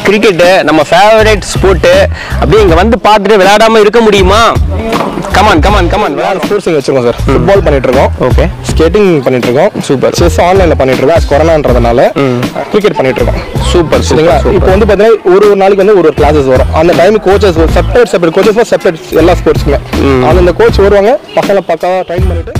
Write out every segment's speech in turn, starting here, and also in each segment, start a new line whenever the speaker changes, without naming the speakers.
Cricket நம்ம favourite sport அப்படியே இங்கே வந்து பார்த்துட்டு விளையாடாம இருக்க முடியுமா கமான் கமான் கமான்
நாலு ஸ்போர்ட்ஸ் இங்கே வச்சிருக்கோம் சார் ஃபுட்பால் பண்ணிட்டு இருக்கோம்
ஓகே
ஸ்கேட்டிங் பண்ணிட்டு இருக்கோம் சூப்பர் செஸ் ஆன்லைனில் பண்ணிட்டு இருக்கோம் அது கொரோனான்றதுனால கிரிக்கெட் பண்ணிட்டு இருக்கோம்
சூப்பர்
சரிங்களா
சூப்பர்
இப்போ வந்து பார்த்தீங்கன்னா ஒரு ஒரு நாளைக்கு வந்து ஒரு ஒரு கிளாஸஸ் வரும் அந்த time coaches separate separate coaches separate எல்லா ஸ்போர்ட்ஸ்க்குமே அந்த கோச் வருவாங்க பசங்களை பக்காவா ட்ரைன் பண்ணிட்டு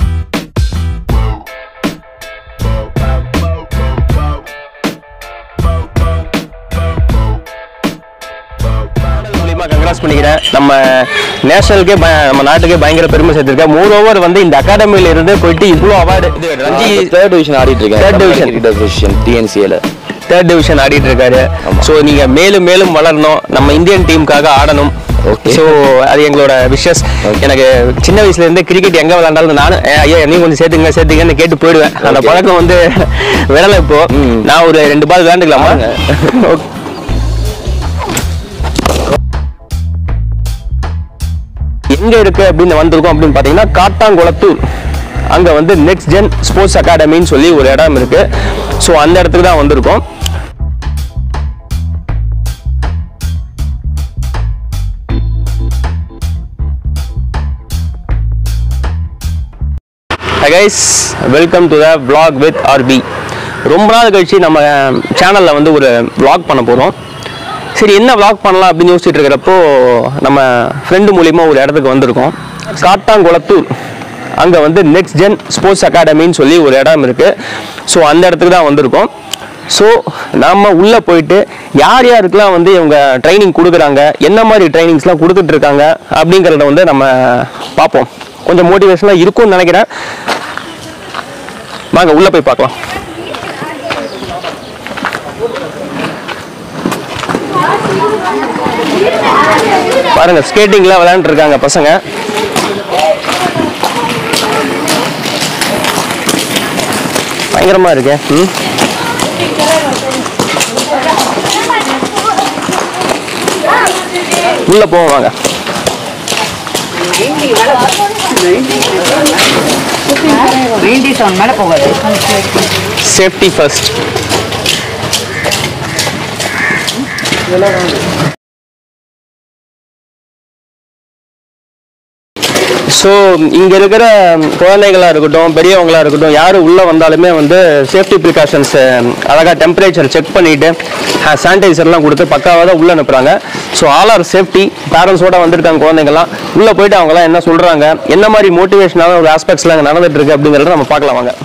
மூலியமா கங்க்ராஸ் பண்ணிக்கிறேன் நம்ம நேஷனலுக்கே ப- நம்ம நாட்டுக்கே பயங்கர பெருமை சேர்த்திருக்கேன் மூர் ஓவர் வந்து இந்த அகாடமியில இருந்து போயிட்டு இவ்வளோ அவார்டு இது ரஞ்சி
தேர்ட் டிவிஷன் ஆடிட்டு இருக்கேன்
Third division.
டிவிஷன் டிஎன்சிஏல
தேர்ட் டிவிஷன் ஆடிட்டு இருக்காரு ஸோ நீங்க மேலும் மேலும் வளரணும் நம்ம இந்தியன் டீமுக்காக ஆடணும்
Okay.
ஸோ அது எங்களோட விஷஸ் எனக்கு சின்ன வயசுல இருந்து கிரிக்கெட் எங்க விளையாண்டாலும் நானும் "ஏ, ஐயா நீ கொஞ்சம் சேர்த்துங்க சேர்த்துங்கன்னு கேட்டு போயிடுவேன் அந்த
Okay.
பழக்கம் வந்து விரல இப்போ
ம்.
நான் ஒரு ரெண்டு பால் விளையாண்டுக்கலாமா
ஆடுங்க.
Okay. எங்க இருக்கு அப்படின்னு வந்திருக்கோம் அப்படின்னு பாத்தீங்கன்னா காட்டாங்குளத்தூர் அங்க வந்து நெக்ஸ்ட் ஜென் ஸ்போர்ட்ஸ் அகாடமின்னு சொல்லி ஒரு இடம் இருக்கு ஸோ அந்த இடத்துக்கு தான் வந்திருக்கோம் guys welcome to the vlog with RP ரொம்ப நாள் கழிச்சு நம்ம சேனலில் வந்து ஒரு vlog பண்ண போகிறோம் சரி என்ன vlog பண்ணலாம் அப்படின்னு யோசிச்சுட்டு இருக்கிறப்போ நம்ம ஃப்ரெண்டு மூலியமா ஒரு இடத்துக்கு வந்திருக்கோம் காட்டாங்குளத்தூர் அங்கே வந்து நெக்ஸ்ட் ஜென் ஸ்போர்ட்ஸ் அகாடமின்னு சொல்லி ஒரு இடம் இருக்குது ஸோ அந்த இடத்துக்கு தான் வந்திருக்கோம் ஸோ நாம உள்ளே போயிட்டு யார் யாருக்கெல்லாம் வந்து இவங்க ட்ரைனிங் கொடுக்குறாங்க என்ன மாதிரி ட்ரைனிங்ஸ்லாம் கொடுத்துட்டு இருக்காங்க அப்படிங்கிறத வந்து நம்ம பார்ப்போம் கொஞ்சம் மோட்டிவேஷனாக இருக்கும்னு நினைக்கிறேன் வாங்க உள்ளே போய் பார்க்கலாம் பாருங்க ஸ்கேட்டிங்லாம் விளையாண்டுட்டு இருக்காங்க பசங்க பயங்கரமா இருக்கே ம் உள்ள போவோம் வாங்க
நைன்டி செவன் மேலே போகாது
சேஃப்டி ஃபர்ஸ்ட் ஸோ இங்கே இருக்கிற குழந்தைகளா இருக்கட்டும் பெரியவங்களா இருக்கட்டும் யார் உள்ளே வந்தாலுமே வந்து சேஃப்டி ப்ரிகாஷன்ஸ் அழகாக டெம்பரேச்சர் செக் பண்ணிட்டு சானிடைசர்லாம் கொடுத்து பக்காவாக தான் உள்ளே அனுப்புகிறாங்க ஸோ ஆல் ஆர் சேஃப்டி பேரண்ட்ஸோட வந்திருக்காங்க குழந்தைங்கலாம் உள்ளே போயிட்டு அவங்கலாம் என்ன சொல்கிறாங்க என்ன மாதிரி மோட்டிவேஷனான ஒரு ஆஸ்பெக்ட்ஸ்லாம் அங்கே நடந்துட்டு இருக்கு அப்படிங்கிறத நம்ம பார்க்கலாம் வாங்க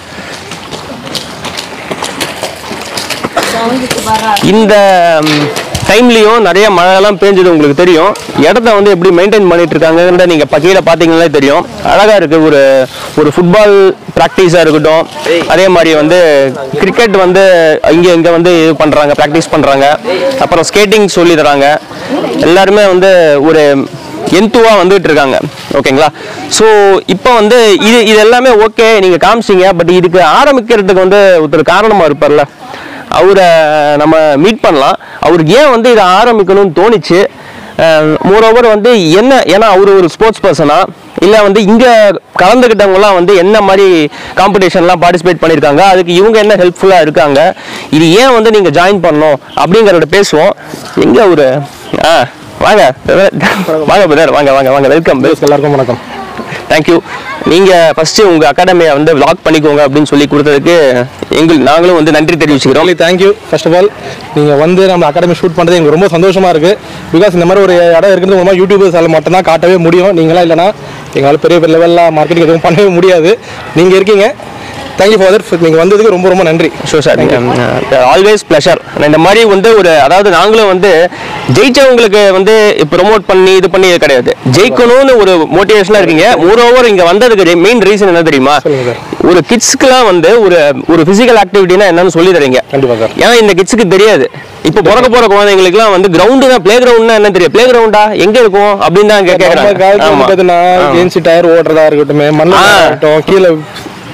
இந்த டைம்லயும் நிறைய மழைலாம் பேஞ்சது உங்களுக்கு தெரியும் இடத்த வந்து எப்படி மெயின்டைன் பண்ணிட்டு இருக்காங்கன்றத நீங்க ப- கீழே பாத்தீங்கன்னாலே தெரியும் அழகா இருக்கு ஒரு ஒரு ஃபுட்பால் ப்ராக்டிஸா இருக்கட்டும் அதே மாதிரி வந்து கிரிக்கெட் வந்து இங்க இங்க வந்து இது பண்றாங்க ப்ராக்டிஸ் பண்றாங்க அப்புறம் ஸ்கேட்டிங் சொல்லி தராங்க எல்லாருமே வந்து ஒரு எந்துவா வந்துட்டு இருக்காங்க ஓகேங்களா ஸோ இப்போ வந்து இது இது எல்லாமே ஓகே நீங்க காமிச்சிங்க பட் இதுக்கு ஆரம்பிக்கிறதுக்கு வந்து ஒருத்தர் காரணமா இருப்பார்ல அவரை நம்ம மீட் பண்ணலாம் அவருக்கு ஏன் வந்து இதை ஆரம்பிக்கணும்னு தோணுச்சு மோரோவர் வந்து என்ன ஏன்னா அவர் ஒரு ஸ்போர்ட்ஸ் பர்சனா இல்லை வந்து இங்கே கலந்துக்கிட்டவங்கலாம் வந்து என்ன மாதிரி காம்படிஷன்லாம் பார்ட்டிசிபேட் பண்ணியிருக்காங்க அதுக்கு இவங்க என்ன ஹெல்ப்ஃபுல்லாக இருக்காங்க இது ஏன் வந்து நீங்கள் ஜாயின் பண்ணணும் அப்படிங்கிறத பேசுவோம் எங்கே ஒரு ஆ வாங்க வாங்க பிரதர் வாங்க வாங்க வாங்க வெல்கம்
எல்லாருக்கும் வணக்கம்
தேங்க்யூ நீங்கள் ஃபஸ்ட்டு உங்கள் அகாடமியை வந்து vlog பண்ணிக்கோங்க அப்படின்னு சொல்லி கொடுத்ததுக்கு எங்கள் நாங்களும் வந்து நன்றி தெரிவிச்சுக்கிறோம்
really thank you first of all நீங்கள் வந்து நம்ம அகாடமி ஷூட் பண்ணுறது எங்களுக்கு ரொம்ப சந்தோஷமாக இருக்குது பிகாஸ் இந்த மாதிரி ஒரு இடம் இருக்கிறது மூலமாக யூடியூபர்ஸால் மட்டும்தான் காட்டவே முடியும் நீங்களாம் இல்லைனா எங்களால் பெரிய பெரிய லெவலில் மார்க்கெட்டிங் எதுவும் பண்ணவே முடியாது நீங்கள் இருக்கீங்க தேங்க்யூ ஃபாதர் நீங்கள் வந்ததுக்கு ரொம்ப ரொம்ப நன்றி
ஷோ சார் ஆல்வேஸ் ப்ளஷர் இந்த மாதிரி வந்து ஒரு அதாவது நாங்களும் வந்து ஜெயிச்சவங்களுக்கு வந்து ப்ரொமோட் பண்ணி இது பண்ணி இது கிடையாது ஜெயிக்கணும்னு ஒரு மோட்டிவேஷனாக இருக்கீங்க மோர் ஓவர் இங்கே வந்ததுக்கு மெயின் ரீசன் என்ன தெரியுமா
சொல்லுங்க சார்.
ஒரு கிட்ஸ்க்குலாம் வந்து ஒரு ஒரு ஃபிசிக்கல் ஆக்டிவிட்டினா என்னன்னு சொல்லி தரீங்க
கண்டிப்பாக சார்
ஏன்னா இந்த கிட்ஸுக்கு தெரியாது இப்போ பிறக்க போற குழந்தைங்களுக்குலாம் வந்து கிரவுண்டு தான் பிளே கிரவுண்ட்னா என்ன தெரியும் பிளே கிரவுண்டா எங்க இருக்கும் அப்படின்னு தான்
நம்ம
கேட்கறாங்க
காலத்துல வந்து பார்த்தீங்கன்னா ஜென்சி டயர் ஓடுறதா இருக்கட்டும் மண்ணு
ஆ.
இருக்கட்டும் கீழே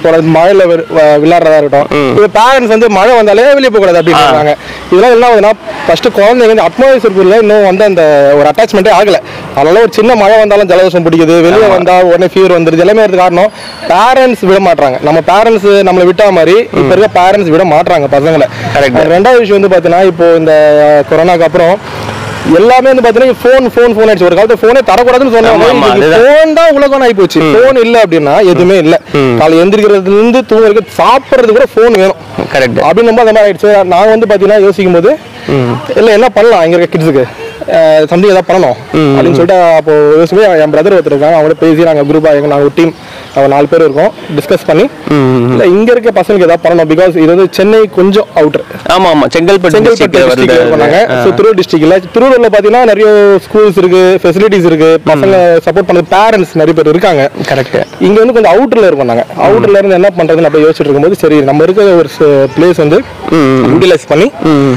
போறது மழையில வெ- வ- விளையாடுறதா இருக்கட்டும் இப்போ பேரண்ட்ஸ் வந்து மழை வந்தாலே வெளியே போகக்கூடாது அப்படின்னு சொல்றாங்க இதெல்லாம் என்ன ஆகுதுன்னா ஃபர்ஸ்ட் குழந்தைங்க வந்து அட்மாஸ்பியருக்குள்ள இன்னும் வந்து அந்த ஒரு அட்டாச்மெண்ட்டே ஆகல அதனால ஒரு சின்ன மழை வந்தாலும் ஜலதோஷம் பிடிக்குது வெளியே வந்தா உடனே ஃபீவர் வந்துருது எல்லாமே அதுக்கு காரணம் பேரண்ட்ஸ் விட மாட்டாங்க நம்ம பேரண்ட்ஸ் நம்மளை விட்டா மாதிரி இப்போ இருக்க பேரண்ட்ஸ் விட மாட்டாங்க பசங்களை
Correct.
அது ரெண்டாவது விஷயம் வந்து பார்த்தீங்கன்னா இப்போ இந்த கொரோனாக்கு அப்புறம் எல்லாமே வந்து பார்த்தீங்கன்னா ஃபோன் ஃபோன் ஃபோன் ஆயிடுச்சு ஒரு காலத்துல ஃபோனே தரக்கூடாதுன்னு
ஆமா, ஆமா,
சொன்னாங்க
அதுதான்.
ஃபோன் தான் உலகம் ஆகி போச்சு ஃபோன் இல்ல அப்படின்னா எதுவுமே இல்ல காலை எந்திரிக்கிறதுல இருந்து தூங்க வரைக்கும் சாப்பிடுறது கூட ஃபோன் வேணும்
கரெக்ட்
அப்படின்னு ரொம்ப அந்த மாதிரி ஆயிடுச்சு நாங்க வந்து பாத்தீங்கன்னா யோசிக்கும் போது இல்ல என்ன பண்ணலாம் இங்க இருக்க கிட்ஸுக்கு சம்திங் ஏதாவது பண்ணணும் அப்படின்னு சொல்லிட்டு அப்போ யோசிச்சு என் பிரதர் ஒருத்தர் இருக்காங்க அவங்களோட பேசி நாங்க குரூப்பா எங்க நாங்க ஒரு டீம் அவங்க நாலு பேர் இருக்கோம் டிஸ்கஸ் பண்ணி இல்ல இங்க இருக்க பசங்களுக்கு ஏதாவது பண்ணணும் பிகாஸ் இது வந்து சென்னை கொஞ்சம் அவுட்டர்
ஆமா ஆமா செங்கல்பட்டு
செங்கல்பட்டு
district வருது
டிஸ்ட்ரிக்ட் பண்ணாங்க ஸோ திருவள்ளூர் டிஸ்ட்ரிக்ட்ல திருவள்ளூர்ல பாத்தீங்கன்னா நிறைய ஸ்கூல்ஸ் இருக்கு ஃபெசிலிட்டிஸ் இருக்கு பசங்க சப்போர்ட் பண்ண பேரண்ட்ஸ் நிறைய பேர் இருக்காங்க
கரெக்ட்
இங்க வந்து கொஞ்சம் அவுட்டர்ல இருக்கோம் நாங்க அவுட்டர்ல இருந்து என்ன பண்றதுன்னு அப்படியே யோசிச்சுட்டு இருக்கும்போது சரி நம்ம இருக்க ஒரு பிளேஸ் வந்து யூட்டிலைஸ் பண்ணி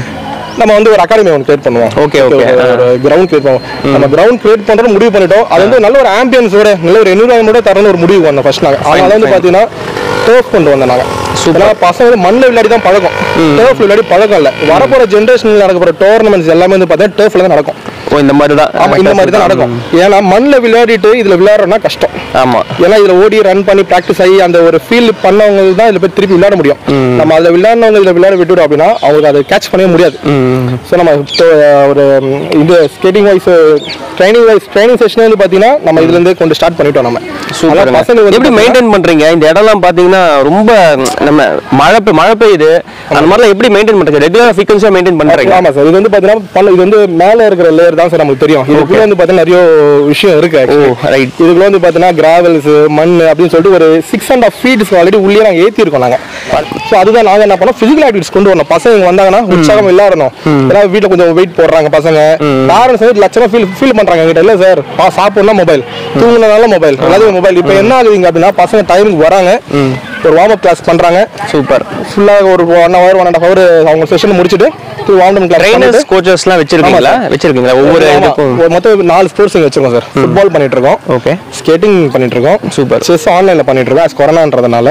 நம்ம வந்து ஒரு அகாடமி ஒன்று கிரியேட் பண்ணுவோம்
Okay, okay.
ஒரு கிரவுண்ட் கிரியேட் பண்ணுவோம் நம்ம கிரவுண்ட் கிரியேட் பண்றது முடிவு பண்ணிட்டோம் அது வந்து நல்ல ஒரு ஆம்பியன்ஸோட நல்ல ஒரு என்விரான்மெண்டோட தரணும் ஒரு முடிவு பண்ணோம் ஃபர்ஸ்ட் நாங்க அதனால வந்து
fine.
பாத்தீங்கன்னா டர்ஃப் கொண்டு வந்தோம் நாங்க சூப்பரா பசங்க வந்து மண்ணில் விளையாடி தான் பழக்கம் டர்ஃப் விளையாடி பழக்கம் இல்ல வரப்போற ஜென்ரேஷன்ல நடக்க போற டோர்னமெண்ட்ஸ் எல்லாமே வந்து பாத்தீங்கன்னா டர்ஃப்ல தான் நடக்கும்
ஓ இந்த மாதிரி தான்
ஆமா இந்த மாதிரி தான் நடக்கும் ஏன்னா மண்ணில் விளையாடிட்டு இதுல விளையாடுறோம்னா கஷ்டம்
ஆமா
ஏன்னா இதுல ஓடி ரன் பண்ணி ப்ராக்டிஸ் ஆகி அந்த ஒரு ஃபீல் பண்ணவங்க தான் இதுல போய் திருப்பி விளையாட முடியும் நம்ம அதுல விளையாடனவங்க இதுல விளையாட விட்டுடும் அப்படின்னா அவங்களுக்கு அதை கேட்ச் பண்ணவே முடியாது ஸோ நம்ம இப்போ ஒரு ம், இது skating wise training wise training session வந்து பாத்தீங்கன்னா நம்ம இதுல இருந்தே கொண்டு ஸ்டார்ட் பண்ணிட்டோம் நம்ம
சூப்பருங்க.
அதான் பசங்க வந்து
எப்படி
பாத்தீங்கன்னா-
மெயின்டைன் பண்றீங்க இந்த இடம்லாம் பாத்தீங்கன்னா ரொம்ப ம், நம்ம மழை பெய்- மழை பெய்யுது அந்த மாதிரிலாம் எப்படி மெயின்டைன் பண்றீங்க ரெகுலரா ஃப்ரீக்வன்சியா மெயின்டைன் பண்றீங்க
ஆமா சார் இது வந்து பாத்தீங்கன்னா பல இது வந்து மேல இருக்கிற லேயர் தான் சார் நமக்கு தெரியும் இதுக்குள்ள வந்து பாத்தீங்கன்னா நிறைய விஷயம் இருக்கு
ஓ
actually.
ரைட்
இதுக்குள்ள வந்து பாத்தீங்கன்னா கிராவல்ஸ் மண் அப்படின்னு சொல்லிட்டு ஒரு six and half feets already உள்ளே நாங்க ஏத்தி இருக்கோம் நாங்க ஸோ அதுதான் நாங்க என்ன பண்ணோம் பிசிக்கல் ஆக்டிவிட்டிஸ் கொண்டு வரணும் பசங்க இங்க வந்தாங்கன்னா உற்சாகம் விளையாடணும் ஏன்னா வீட்டுல கொஞ்சம் வெயிட் போடுறாங்க பசங்க பேரண்ட்ஸ் வந்து லட்சமா ஃபீல் ஃபீல் பண்றாங்க எங்கிட்ட இல்ல சார் சாப்பிடணும்னா மொபைல் தூங்கினால மொபைல் எல்லாத்தையும் மொபைல் இப்போ என்ன ஆகுதுங்க அப்படின்னா பசங்க டைமுக்கு வராங்க ஒரு வார்ம் அப் கிளாஸ் பண்றாங்க
சூப்பர்
ஃபுல்லாக ஒரு one hour one and hour அவங்க செஷன் முடிச்சுட்டு வார்ம் அப் கிளாஸ்
ட்ரைனர்ஸ் கோச்சஸ்லாம் வச்சிருக்கீங்களா வச்சிருக்கீங்களா ஒவ்வொரு இதுக்கும்
மொத்தம் நாலு ஸ்போர்ட்ஸ் இங்க வச்சிருக்கோம் சார் ஃபுட்பால் பண்ணிட்டு இருக்கோம்
ஓகே
ஸ்கேட்டிங் பண்ணிட்டு இருக்கோம்
Super.
செஸ் ஆன்லைன்ல பண்ணிட்டு இருக்கோம் as கொரோனான்றதுனால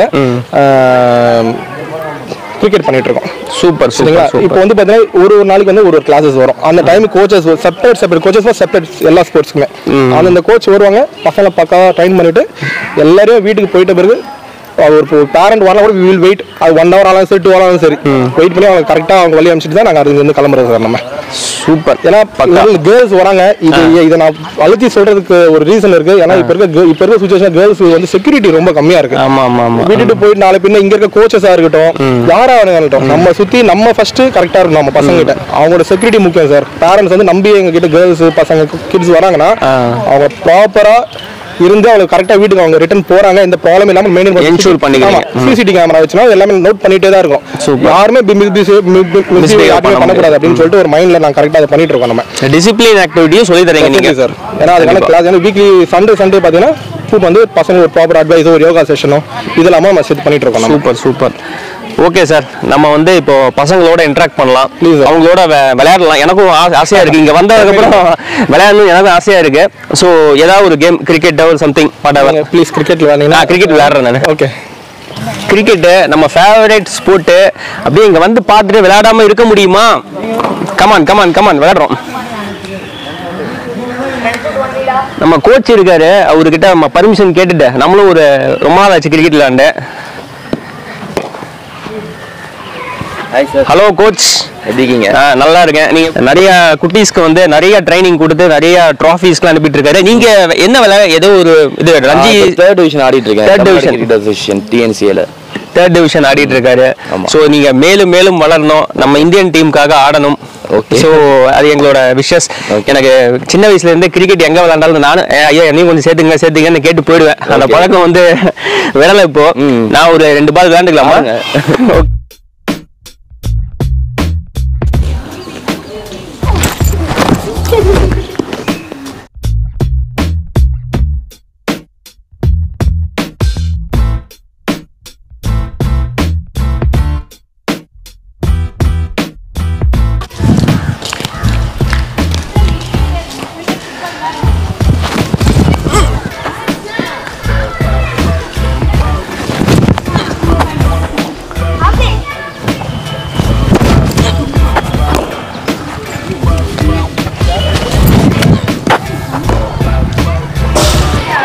கிரிக்கெட் பண்ணிட்டு இருக்கோம்
சூப்பர்
சரிங்களா
சூப்பர்
இப்போ
சூப்பர்
வந்து பாத்தீங்கன்னா ஒரு ஒரு நாளைக்கு வந்து ஒரு ஒரு கிளாஸஸ் வரும் அந்த time coaches separate separate coaches separate எல்லா ஸ்போர்ட்ஸ்க்குமே அந்த கோச் வருவாங்க பசங்களை பக்காவா ட்ரைன் பண்ணிட்டு எல்லாரையும் வீட்டுக்கு போயிட்ட பிறகு அது ஒரு பேரண்ட் வரலாம் கூட வில் வெயிட் அது ஒன் ஹவர் ஆனாலும் சரி டூ ஆனாலும் சரி வெயிட் பண்ணி அவங்க கரெக்டாக அவங்க வழி அனுப்பிச்சிட்டு தான் நாங்கள் அதுல இருந்து கிளம்புறோம் சார் நம்ம
சூப்பர்
ஏன்னா கேர்ள்ஸ் வராங்க இது இதை நான் அழுத்தி சொல்றதுக்கு ஒரு ரீசன் இருக்கு ஏன்னா இப்ப இருக்க girl- இப்ப இருக்க சுச்சுவேஷன் கேர்ள்ஸ் வந்து செக்யூரிட்டி ரொம்ப கம்மியா இருக்கு
ஆமா ஆமா ஆமா
விட்டுட்டு போயிட்டு நாளை பின்ன இங்க இருக்க கோச்சஸா இருக்கட்டும் யாரா இருக்கட்டும் நம்ம சுத்தி நம்ம ஃபர்ஸ்ட் கரெக்டா இருக்கணும் நம்ம பசங்க கிட்ட அவங்களோட செக்யூரிட்டி முக்கியம் சார் பேரண்ட்ஸ் வந்து நம்பி எங்க கிட்ட கேர்ள்ஸ் பசங்க கிட்ஸ் வராங்கன்னா அவங்க ப்ராப்பரா இருந்து அவங்க கரெக்டா வீட்டுக்கு அவங்க ரிட்டர்ன் போறாங்க இந்த ப்ராப்ளம் இல்லாம மெயின்டைன்
Ensure பண்ணிக்கிறீங்க.
சிசிடி கேமரா வச்சுனா எல்லாமே நோட் பண்ணிட்டே தான் இருக்கும்
Super.
யாருமே
Misbehave பண்ண
பண்ணக்கூடாது அப்படின்னு சொல்லிட்டு ஒரு மைண்ட்ல நான் கரெக்டா அதை பண்ணிட்டு இருக்கோம் நம்ம
டிசிப்ளின் ஆக்டிவிட்டியும் சொல்லி தரீங்க நீங்க
சார் ஏன்னா அதுக்கான கிளாஸ் வந்து வீக்லி சண்டே சண்டே பார்த்தீங்கன்னா இப்போ வந்து பசங்க ஒரு ப்ராப்பர் அட்வைஸ் ஒரு யோகா செஷனும் இது இல்லாமல் நம்ம சேர்த்து பண்ணிட்டு இருக்கோம் நம்ம
சூப்பர் சூப்பர் ஓகே சார் நம்ம வந்து இப்போ பசங்களோட இன்ட்ராக்ட் பண்ணலாம்
Please, sir.
அவங்களோட வெ- விளையாடலாம் எனக்கும் ஆ- ஆசையா இருக்கு இங்க வந்ததுக்கு அப்புறம் விளையாடணும் எனக்கும் ஆசையா இருக்கு ஸோ ஏதாவது ஒரு கேம் கிரிக்கெட் ஒரு சம்திங் வாட்
ப்ளீஸ் கிரிக்கெட்ல வந்தீங்கன்னா
நான் கிரிக்கெட் விளையாடுறேன் நான்
ஓகே
கிரிக்கெட்டு நம்ம ஃபேவரட் ஸ்போர்ட்டு அப்படியே இங்க வந்து பார்த்துட்டு விளையாடாம இருக்க முடியுமா கமான் கமான் கமான் விளையாடுறோம் நம்ம கோச் இருக்காரு அவர்கிட்ட நம்ம பர்மிஷன் கேட்டுட்டு நம்மளும் ஒரு ரொம்ப நாள் ஆச்சு கிரிக்கெட் விளையாண்டு
ஹாய் சார்
ஹலோ கோச்
எப்படி இருக்கீங்க
நல்லா இருக்கேன் நீங்க நிறைய குட்டீஸ்க்கு வந்து நிறைய ட்ரைனிங் கொடுத்து நிறைய ட்ராஃபீஸ்லாம் அனுப்பிட்டு இருக்காரு நீங்க என்ன விளையாட ஏதோ ஒரு இது ரஞ்சி
தேர்ட் டிவிஷன் ஆடிட்டு இருக்கேன்
Third division.
கிரிக்கெட் அசோசியேஷன் டிஎன்சிஏல
தேர்ட் டிவிஷன் ஆடிட்டு இருக்காரு
ஆமா.
ஸோ நீங்க மேலும் மேலும் வளரணும் நம்ம இந்தியன் டீமுக்காக ஆடணும்
Okay.
ஸோ அது எங்களோட விஷஸ்
Okay.
எனக்கு சின்ன வயசுல இருந்து கிரிக்கெட் எங்க விளையாண்டாலும் நானும் "ஏய், ஐயா என்னையும் கொஞ்சம் சேர்த்துங்க சேர்த்துங்கன்னு கேட்டு போயிடுவேன் அந்த
Okay.
பழக்கம் வந்து விடல இப்போ
ம்.
நான் ஒரு ரெண்டு பால் விளையாண்டுக்கலாமா
ஆடுங்க.
Okay.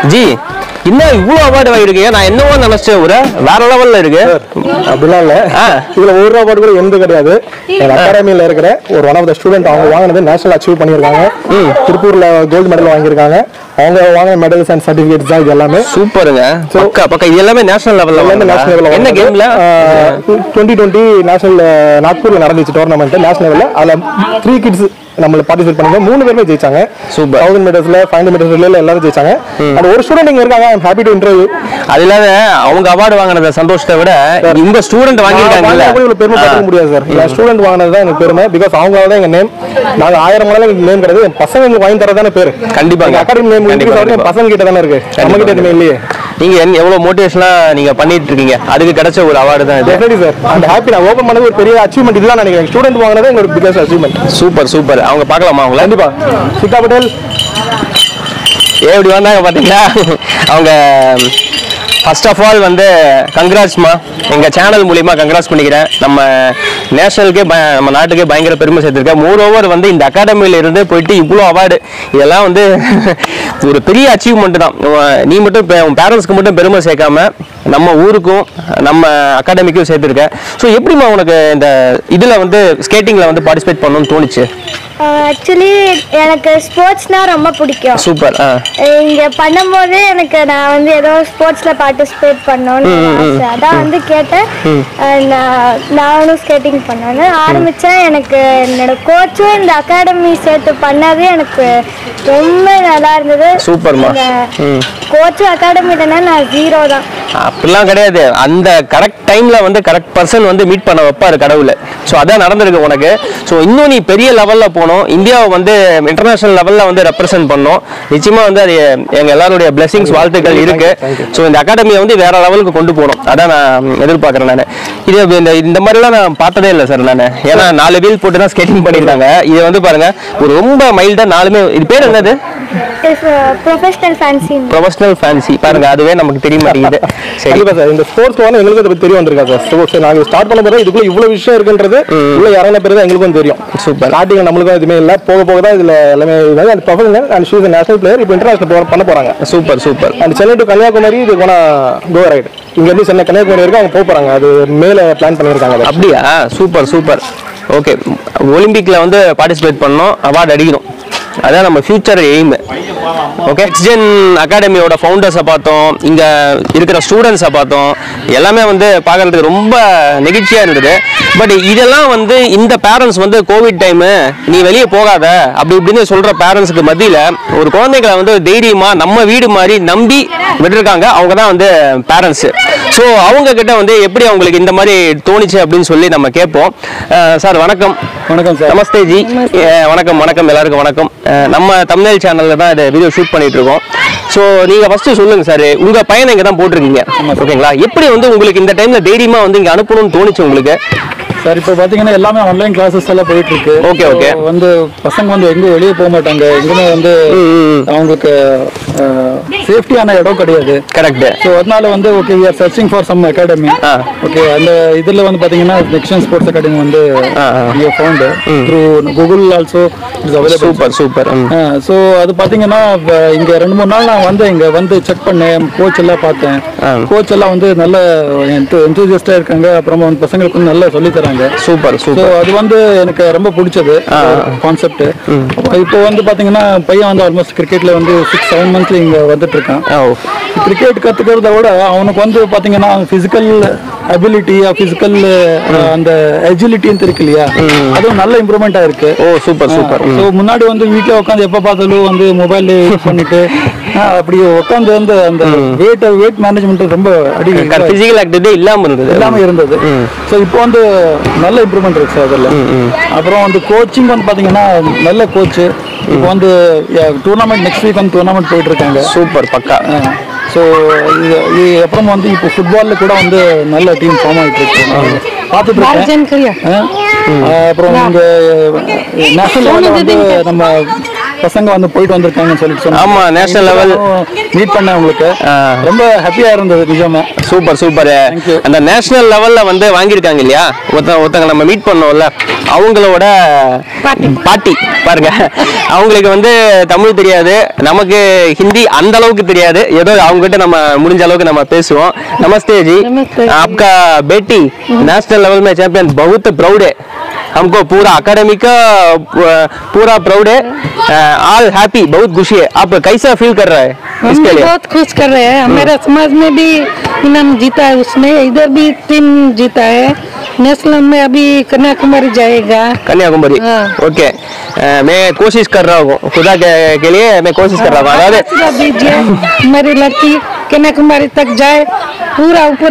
ஜி என்ன இவ்வளோ அவார்டு வாங்கியிருக்கீங்க நான் என்னவோ நினைச்சேன் ஒரு வேற லெவல்ல இருக்கு
அப்படிலாம் இல்ல
ஆ.
இதுல ஒரு ரூபா கூட எந்த கிடையாது எங்க அகாடமியில இருக்கிற ஒரு ஒன் ஆஃப் த ஸ்டூடெண்ட் அவங்க வாங்கினது நேஷனல் அச்சீவ் பண்ணியிருக்காங்க திருப்பூர்ல கோல்டு மெடல் வாங்கியிருக்காங்க அவங்க வாங்கின மெடல்ஸ் அண்ட் சர்டிபிகேட்ஸ் தான் இது எல்லாமே
சூப்பருங்க பக்கா பக்கா இது எல்லாமே நேஷனல் லெவல்ல
எல்லாமே நேஷனல் லெவலில்
என்ன கேம்ல
டுவெண்ட்டி டுவெண்ட்டி நேஷனல் நாக்பூர்ல நடந்துச்சு டோர்னமெண்ட் நேஷனல் லெவலில் அதுல த்ரீ கிட்ஸ் நம்மள பார்ட்டிசிபேட் பண்ணாங்க மூணு பேருமே ஜெயிச்சாங்க
Super.
தௌசண்ட் மீட்டர்ஸ்ல ஃபைவ் ஹண்ட்ரட் மீட்டர்ஸ்ல எல்லாரும் ஜெயிச்சாங்க அந்த ஒரு ஸ்டூடெண்ட் இங்க இருக்காங்க ஐம் ஹாப்பி டு இன்டர்வியூ
அது இல்லாத அவங்க அவார்டு வாங்கினத சந்தோஷத்தை விட இந்த ஸ்டூடெண்ட் வாங்கியிருக்காங்கல்ல
இவ்வளவு பெருமை பார்த்துக்க முடியாது சார் என் ஸ்டூடெண்ட் வாங்கினது தான் எனக்கு பெருமை பிகாஸ் அவங்க தான் எங்க நேம் நாங்க ஆயிரம் மணி எனக்கு நேம் கிடையாது என் பசங்க எங்களுக்கு வாங்கி தரதானே பேரு
கண்டிப்பாங்க.
அகாடமி நேம்
கண்டிப்பா,
இன்க்ரீஸ் ஆகுது என்
கண்டிப்பா.
பசங்க கிட்ட தானே இருக்கு நம்ம கிட்ட எதுவுமே இல்லையே
நீங்க என்ன- எவ்வளவு மோட்டிவேஷனா நீங்க பண்ணிட்டு இருக்கீங்க அதுக்கு கிடைச்ச ஒரு அவார்டு தான் இது
டெஃபினெட்லி சார் அந்த ஹாப்பி நான் ஓப்பன் பண்ணது ஒரு பெரிய அச்சீவ்மெண்ட் இதுதான் நினைக்கிறேன் ஸ்டூடெண்ட் வாங்கினது எங்களுக்கு பிகஸ்ட் அச்சீவ்மெண்ட்
சூப்பர் சூப்பர் அவங்க பார்க்கலாமா அவங்கள
கண்டிப்பா சிக்கா பட்டேல்
ஏ இப்படி வந்தாங்க பாத்தீங்களா அவங்க ஃபர்ஸ்ட் ஆஃப் ஆல் வந்து கங்க்ராட்ஸ்மா எங்க சேனல் மூலியமா கங்க்ராட்ஸ் பண்ணிக்கிறேன் நம்ம நேஷனலுக்கே ப- நம்ம நாட்டுக்கே பயங்கர பெருமை சேர்த்திருக்கேன் மோர் ஓவர் வந்து இந்த அகாடமியில இருந்து போயிட்டு இவ்வளோ அவார்டு இதெல்லாம் வந்து ஒரு பெரிய அச்சீவ்மெண்ட் தான் உன் நீ மட்டும் பெ- உன் பேரண்ட்ஸ்க்கு மட்டும் பெருமை சேர்க்காம நம்ம ஊருக்கும் நம்ம அகாடமிக்கும் சேர்த்துருக்க ஸோ எப்படிம்மா உனக்கு இந்த இதில் வந்து ஸ்கேட்டிங்கில் வந்து பார்ட்டிசிபேட் பண்ணணும்னு தோணுச்சு
ஆக்சுவலி எனக்கு ஸ்போர்ட்ஸ்னா ரொம்ப பிடிக்கும்
சூப்பர் ஆ
இங்க பண்ணும்போது எனக்கு நான் வந்து ஏதோ ஸ்போர்ட்ஸ்ல பார்ட்டிசிபேட் பண்ணணும்னு ஆசை அதான் வந்து கேட்டேன் அஹ் நான் நானும் ஸ்கேட்டிங் பண்ணேன்னு ஆரம்பிச்சேன் எனக்கு என்னோட கோச்சும் இந்த அகாடமி சேர்த்து பண்ணது எனக்கு ரொம்ப நல்லா இருந்தது
சூப்பர்மா.
கோச்சும் அகாடமி தானே நான் ஜீரோ தான்
அப்படிலாம் கிடையாது அந்த கரெக்ட் டைம்ல வந்து கரெக்ட் பர்சன் வந்து மீட் பண்ண வைப்பாரு கடவுள் ஸோ அதான் நடந்திருக்கு உனக்கு ஸோ இன்னும் நீ பெரிய லெவல்ல போகணும் இந்தியாவை வந்து இன்டர்நேஷனல் லெவல்ல வந்து ரெப்ரசென்ட் பண்ணணும் நிச்சயமா வந்து அது எங்க எல்லாருடைய பிளெஸிங்ஸ் வாழ்த்துக்கள் இருக்கு ஸோ இந்த அகாடமியை வந்து வேற லெவலுக்கு கொண்டு போகணும் அதான் நான் எதிர்பார்க்கறேன் நான் இது இந்த இந்த மாதிரிலாம் நான் பார்த்ததே இல்லை சார் நான் ஏன்னா நாலு வீல் போட்டு தான் ஸ்கேட்டிங் பண்ணியிருக்காங்க இது வந்து பாருங்க ஒரு ரொம்ப மைல்டா நாலுமே இது பேர் என்னது
ப்ரொஃபஷனல் ஃபேன்சி
ப்ரொஃபஷனல் ஃபேன்சி பாருங்க அதுவே நமக்கு தெரிய மாட்டேங்குது சரி
கண்டிப்பா சார் இந்த ஸ்போர்ட்ஸ் வந்து எங்களுக்கு அதை பத்தி தெரிய வந்திருக்கா சார் ஸோ சார் நாங்கள் ஸ்டார்ட் பண்ண பிறகு இதுக்குள்ள இவ்வளவு விஷயம் இருக்குன்றது உள்ள இறங்கின பிறகு தான் எங்களுக்கும் தெரியும்
Super.
ஸ்டார்டிங் நம்மளுக்கும் எதுவுமே இல்லை போக போக தான் இதுல எல்லாமே இது அந்த professional and she's national player இப்போ இன்டர்நேஷனல் பண்ண போறாங்க
super super
and Chennai to Kanyakumari இது போனா கோ ரைட் இங்க இருந்து சென்னை கன்னியாகுமரி வரைக்கும் அவங்க போக போறாங்க அது மேல பிளான் பண்ணியிருக்காங்க அதை.
அப்படியா சூப்பர் சூப்பர் ஓகே ஒலிம்பிக்ல வந்து பார்ட்டிசிபேட் பண்ணோம் அவார்டு அடிக்கணும் அதான் நம்ம ஃபியூச்சர் எய்ம் ஓகே எக்ஸ்ஜென் அகாடமியோட ஃபவுண்டர்ஸை பார்த்தோம் இங்கே இருக்கிற ஸ்டூடெண்ட்ஸை பார்த்தோம் எல்லாமே வந்து பார்க்கறதுக்கு ரொம்ப நெகிழ்ச்சியாக இருந்தது பட் இதெல்லாம் வந்து இந்த பேரண்ட்ஸ் வந்து கோவிட் டைமு நீ வெளியே போகாத அப்படி இப்படின்னு சொல்கிற பேரண்ட்ஸுக்கு மத்தியில் ஒரு குழந்தைகளை வந்து தைரியமாக நம்ம வீடு மாதிரி நம்பி விட்டுருக்காங்க அவங்க தான் வந்து பேரண்ட்ஸு ஸோ அவங்க கிட்ட வந்து எப்படி அவங்களுக்கு இந்த மாதிரி தோணுச்சு அப்படின்னு சொல்லி நம்ம கேட்போம் சார் வணக்கம்
வணக்கம் சார்
நமஸ்தே ஜி அஹ் வணக்கம் வணக்கம் எல்லாருக்கும் வணக்கம் அஹ் நம்ம தமிழ் சேனல்ல தான் இதை வீடியோ ஷூட் பண்ணிட்டு இருக்கோம் ஸோ நீங்க ஃபர்ஸ்ட் சொல்லுங்க சார் உங்க பையனை இங்க தான் போட்டிருக்கீங்க ஓகேங்களா எப்படி வந்து உங்களுக்கு இந்த டைம்ல தைரியமா வந்து இங்க அனுப்பணும்னு தோணுச்சு உங்களுக்கு
சார் இப்போ பார்த்தீங்கன்னா எல்லாமே ஆன்லைன் கிளாஸஸ் எல்லாம் போயிட்டு இருக்கு
Okay, okay.
So, வந்து பசங்க வந்து எங்கேயும் வெளியே போக மாட்டாங்க எங்குமே வந்து அவங்களுக்கு சேஃப்டியான இடம் கிடையாது
கரெக்ட்
ஸோ அதனால வந்து okay we are searching for some academy
ஆ.
ஓகே அந்த இதில் வந்து பார்த்தீங்கன்னா நெக்ஷன் ஸ்போர்ட்ஸ் அகாடமி வந்து
ஆ, ஆ.
We found through Google also it's available
super super
so அது பார்த்தீங்கன்னா வ- இங்க ரெண்டு மூணு நாள் நான் வந்து இங்க வந்து செக் பண்ணேன் கோச் எல்லாம் பார்த்தேன் கோச் எல்லாம் வந்து நல்ல என்தூசியஸ்டா இருக்காங்க அப்புறமா வந்து பசங்களுக்கு வந்து நல்லா சொல்லி தராங்க
சூப்பர்
ஸோ
சூப்பர்
அது வந்து எனக்கு ரொம்ப பிடிச்சது கான்செப்ட் இப்போ வந்து பாத்தீங்கன்னா பையன் வந்து ஆல்மோஸ்ட் கிரிக்கெட்ல வந்து சிக்ஸ் செவன் மந்த்ஸ்ல இங்க வந்துட்டு இருக்கான்
ஓ
கிரிக்கெட் கத்துக்கிறத விட அவனுக்கு வந்து பாத்தீங்கன்னா பிசிக்கல் அபிலிட்டி பிசிக்கல் அந்த எஜிலிட்டின்னு இருக்கு இல்லையா அதுவும் நல்ல இம்ப்ரூவ்மெண்ட் ஆயிருக்கு
ஓ சூப்பர் சூப்பர்
ஸோ முன்னாடி வந்து வீட்டில் உட்காந்து எப்போ பார்த்தாலும் வந்து மொபைல் யூஸ் பண்ணிட்டு ஆ, அப்படி உட்காந்து வந்து அந்த வெயிட் வெயிட் மேனேஜ்மெண்ட் ரொம்ப அடி
பிசிக்கல் ஆக்டிவிட்டி இல்லாம இருந்தது
எல்லாமே இருந்தது ஸோ இப்போ வந்து நல்ல இம்ப்ரூவ்மெண்ட் இருக்கு சார் அதில் அப்புறம் வந்து கோச்சிங் வந்து பார்த்தீங்கன்னா நல்ல கோச்சு இப்போ வந்து டூர்னாமெண்ட் நெக்ஸ்ட் வீக் வந்து டூர்னாமெண்ட் போயிட்டு இருக்காங்க
சூப்பர் பக்கா
ஸோ இது அப்புறம் வந்து இப்போ ஃபுட்பாலில் கூட வந்து நல்ல டீம் ஃபார்ம் ஆகிட்டு இருக்கு பார்த்துட்டு இருக்கேன் ஆ, ஆ, அப்புறம் இங்க நேஷனல் லெவலில் வந்து நம்ம பசங்க வந்து போயிட்டு வந்திருக்காங்கன்னு சொல்லிட்டு சொன்னாங்க
ஆமா, national level.
மீட் பண்ணேன் உங்களுக்கு
ஆ.
ரொம்ப ஹாப்பியா இருந்தது நிஜமா
சூப்பர் சூப்பர்
you.
அந்த நேஷனல் லெவல்ல வந்து வாங்கியிருக்காங்க இல்லையா ஒருத்த ஒருத்தங்க நம்ம மீட் பண்ணோம்ல அவங்களோட பாட்டி பாருங்க அவங்களுக்கு வந்து தமிழ் தெரியாது நமக்கு ஹிந்தி அந்த அளவுக்கு தெரியாது ஏதோ அவங்க கிட்ட நம்ம முடிஞ்ச அளவுக்கு நம்ம பேசுவோம் நமस्ते जी आपका बेटी नेशनल लेवल में चैंपियन बहुत प्राउड है हमको पूरा अकेडमी का अ, पूरा प्राउड है ऑल हैप्पी बहुत खुशी है आप कैसा फील कर रहा है
हम
इसके
भी
लिए
बहुत खुश कर रहे हैं हमारे समाज में भी इनाम जीता है उसने इधर भी टीम जीता है नेशनल में अभी कन्याकुमारी जाएगा
कन्याकुमारी
हाँ।
ओके अ, मैं कोशिश कर रहा हूँ खुदा के, के लिए मैं कोशिश कर रहा हूँ अதாவது
आशीर्वाद दीजिए हमारी लड़की कन्याकुमारी तक जाए पूरा ऊपर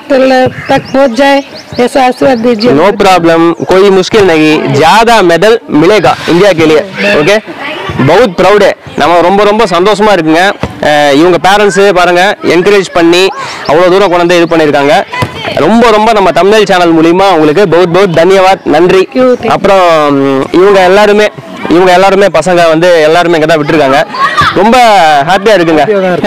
तक पहुंच जाए ऐसा आशीर्वाद दीजिए
नो प्रॉब्लम कोई मुश्किल नहीं ज्यादा मेडल मिलेगा इंडिया के लिए ओके बहुत ப்ரௌடு நம்ம ரொம்ப ரொம்ப சந்தோஷமா இருக்குங்க அஹ் இவங்க பேரண்ட்ஸு பாருங்க என்கரேஜ் பண்ணி அவ்வளோ தூரம் கொண்டு வந்து இது பண்ணியிருக்காங்க ரொம்ப ரொம்ப நம்ம தமிழ் சேனல் மூலியமா உங்களுக்கு பௌத் பௌத் தன்யவாத் நன்றி
you, thank you.
அப்புறம் ம், இவங்க எல்லாருமே இவங்க எல்லாருமே பசங்க வந்து எல்லாருமே இங்கே தான் விட்டுருக்காங்க ரொம்ப ஹாப்பியாக இருக்குங்க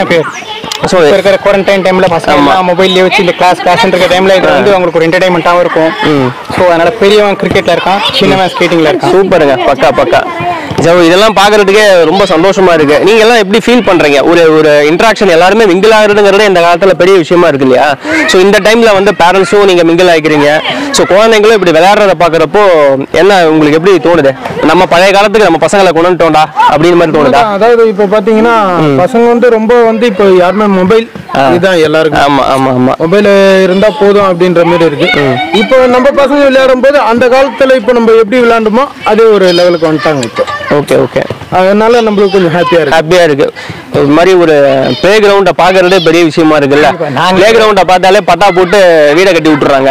ஸோ
இப்போ இருக்கிற குவாரண்டைன் டைம்ல பசங்க
ஆமா.
எல்லாம் மொபைல்லேயே வச்சு இந்த கிளாஸ் கிளாஸ் இருக்க டைம்ல இது வந்து அவங்களுக்கு ஒரு என்டர்டைன்மெண்ட்டாகவும் இருக்கும் ஸோ அதனால பெரியவன் கிரிக்கெட்ல இருக்கான் சின்னவன் ஸ்கேட்டிங்ல இருக்கான்
சூப்பருங்க பக்கா பக்கா ஸோ இதெல்லாம் பார்க்கறதுக்கே ரொம்ப சந்தோஷமா இருக்கு நீங்க எல்லாம் எப்படி ஃபீல் பண்றீங்க ஒரு ஒரு இன்ட்ராக்ஷன் எல்லாருமே மிங்கிள் ஆகுறதுங்கிறது இந்த காலத்துல பெரிய விஷயமா இருக்கு இல்லையா ஸோ இந்த டைம்ல வந்து பேரண்ட்ஸும் நீங்க மிங்கிள் ஆகிக்கிறீங்க ஸோ குழந்தைங்களும் இப்படி விளையாடுறத பார்க்கறப்போ என்ன உங்களுக்கு எப்படி தோணுது நம்ம பழைய காலத்துக்கு நம்ம பசங்களை கொண்டு வந்துட்டோம்டா அப்படின்னு மாதிரி தோணுதா
அதாவது இப்போ பாத்தீங்கன்னா பசங்க வந்து ரொம்ப வந்து இப்போ யாருமே மொபைல் இதுதான் எல்லாருக்கும்
ஆமா ஆமா ஆமா
மொபைல் இருந்தா போதும் அப்படின்ற மாதிரி இருக்கு இப்போ நம்ம பசங்க விளையாடும் போது அந்த காலத்துல இப்போ நம்ம எப்படி விளையாண்டோமோ அதே ஒரு லெவலுக்கு வந்துட்டாங்க இப்போ
ஓகே ஓகே
அதனால நம்மளுக்கு கொஞ்சம் ஹாப்பியா இருக்கு
ஹாப்பியா இருக்கு இது மாதிரி ஒரு பிளே கிரவுண்டை பாக்குறதே பெரிய விஷயமா இருக்குல்ல பிளே கிரவுண்டை பார்த்தாலே பட்டா போட்டு வீடை கட்டி விட்டுறாங்க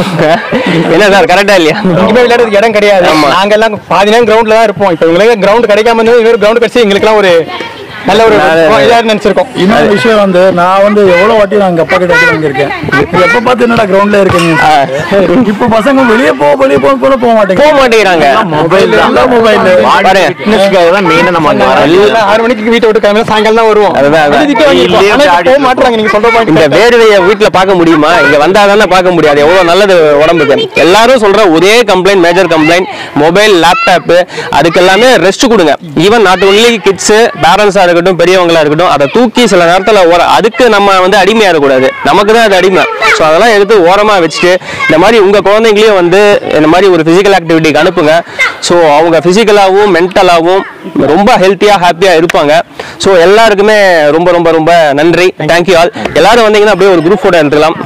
என்ன சார் கரெக்டா இல்லையா
இனிமே விளையாடுறதுக்கு இடம் கிடையாது
ஆமா.
நாங்க எல்லாம் பாதி நேரம் கிரவுண்ட்ல தான் இருப்போம் இப்போ எங்களுக்கு கிரவுண்ட் கிடைக்காம இருந்தது இவர் கிரவுண்ட் கிடைச்சி எங்களுக்குலாம் ஒரு நல்ல ஒரு
நான்
இதா நினைச்சிருக்கோம்
இன்னொரு விஷயம் வந்து நான் வந்து எவ்வளவு வாட்டி நான் எங்க அப்பா கிட்ட அடி வாங்கியிருக்கேன் எப்ப பார்த்து என்னடா கிரவுண்ட்ல இருக்கீங்க இப்போ பசங்க வெளியே போ வெளியே போக கூட போக மாட்டேங்க
போக மாட்டேங்கிறாங்க
மொபைல் எல்லாம் மொபைல்
பாருங்க
மெயினா நம்ம அங்க வர
எல்லாம் ஆறு மணிக்கு வீட்டை விட்டு கிளம்பி சாயங்காலம் தான் வருவோம்
அதுதான், அதுதான்.
அது திட்டு வாங்கிருப்போம். ஆனா இப்ப போக மாட்றாங்க நீங்க சொல்ற
இந்த
பாயிண்ட்
வேர்வையை வீட்டுல பார்க்க முடியுமா இங்க வந்தா தானே பார்க்க முடியாது எவ்வளவு நல்லது உடம்புக்கு எல்லாரும் சொல்ற ஒரே complaint major complaint mobile laptop அதுக்கு எல்லாமே ரெஸ்ட் கொடுங்க ஈவன் நாட் ஒன்லி கிட்ஸ் பேரண்ட்ஸா இருக்கட்டும் பெரியவங்களா இருக்கட்டும் அதை தூக்கி சில நேரத்துல ஓர அதுக்கு நம்ம வந்து அடிமையா இருக்கக்கூடாது நமக்கு தான் அது அடிமை ஸோ அதெல்லாம் எடுத்து ஓரமா வச்சுட்டு இந்த மாதிரி உங்க குழந்தைங்களையும் வந்து இந்த மாதிரி ஒரு பிசிக்கல் ஆக்டிவிட்டிக்கு அனுப்புங்க ஸோ அவங்க பிசிக்கலாகவும் மென்டலாகவும் ரொம்ப ஹெல்த்தியா ஹாப்பியா இருப்பாங்க ஸோ எல்லாருக்குமே ரொம்ப ரொம்ப ரொம்ப நன்றி தேங்க்யூ ஆல் எல்லாரும் வந்தீங்கன்னா அப்படியே ஒரு குரூப் போட்டோ எடுத்துக்கலாம்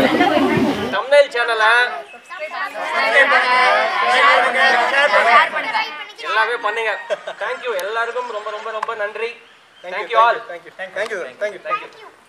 தமிழ் சேனலை எல்லாமே பண்ணுங்க தேங்க்யூ எல்லாருக்கும் ரொம்ப ரொம்ப ரொம்ப நன்றி thank you all
thank you thank you thank you